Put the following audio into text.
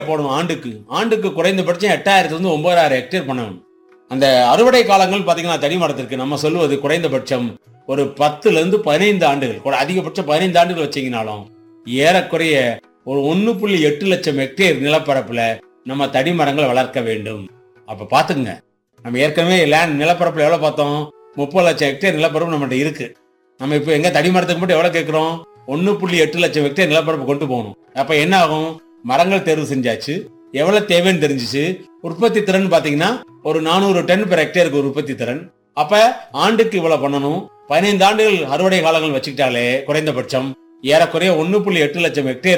போடணும் ஆண்டுக்கு ஆண்டுக்கு குறைந்தபட்சம் எட்டாயிரத்துல இருந்து ஒன்பதாயிரம் ஹெக்டேர் பண்ணணும் அந்த அறுவடை காலங்கள் பாத்தீங்கன்னா தனி மரத்திற்கு நம்ம சொல்லுவது குறைந்தபட்சம் ஒரு பத்துல இருந்து பதினைந்து ஆண்டுகள் கூட அதிகபட்சம் பதினைந்து ஆண்டுகள் வச்சீங்கனாலும் ஏறக்குறைய ஒரு ஒன்னு புள்ளி எட்டு லட்சம் ஹெக்டேர் நிலப்பரப்புல நம்ம தடி மரங்களை வளர்க்க வேண்டும் அப்ப பாத்துங்க நம்ம ஏற்கனவே லேண்ட் நிலப்பரப்புல எவ்வளவு பார்த்தோம் முப்பது லட்சம் ஹெக்டேர் நிலப்பரப்பு நம்மகிட்ட இருக்கு நம்ம இப்போ எங்க தடி மரத்துக்கு மட்டும் எவ்வளவு கேட்கிறோம் ஒன்னு புள்ளி எட்டு லட்சம் ஹெக்டேர் நிலப்பரப்பு கொண்டு போகணும் அப்ப என்ன ஆகும் மரங்கள் தேர்வு செஞ்சாச்சு எவ்வளவு தேவைன்னு தெரிஞ்சுச்சு உற்பத்தி திறன் பாத்தீங்கன்னா ஒரு நானூறு டன் பெர் ஹெக்டேருக்கு ஒரு உற்பத்தி திறன் அப்ப ஆண்டுக்கு இவ்வளவு பண்ணணும் பதினைந்து ஆண்டுகள் அறுவடை காலங்கள் வச்சுக்கிட்டாலே குறைந்தபட்சம் ஏறக்குறைய ஒன்னு புள்ளி எட்டு லட்சம் ஹெக்டேர்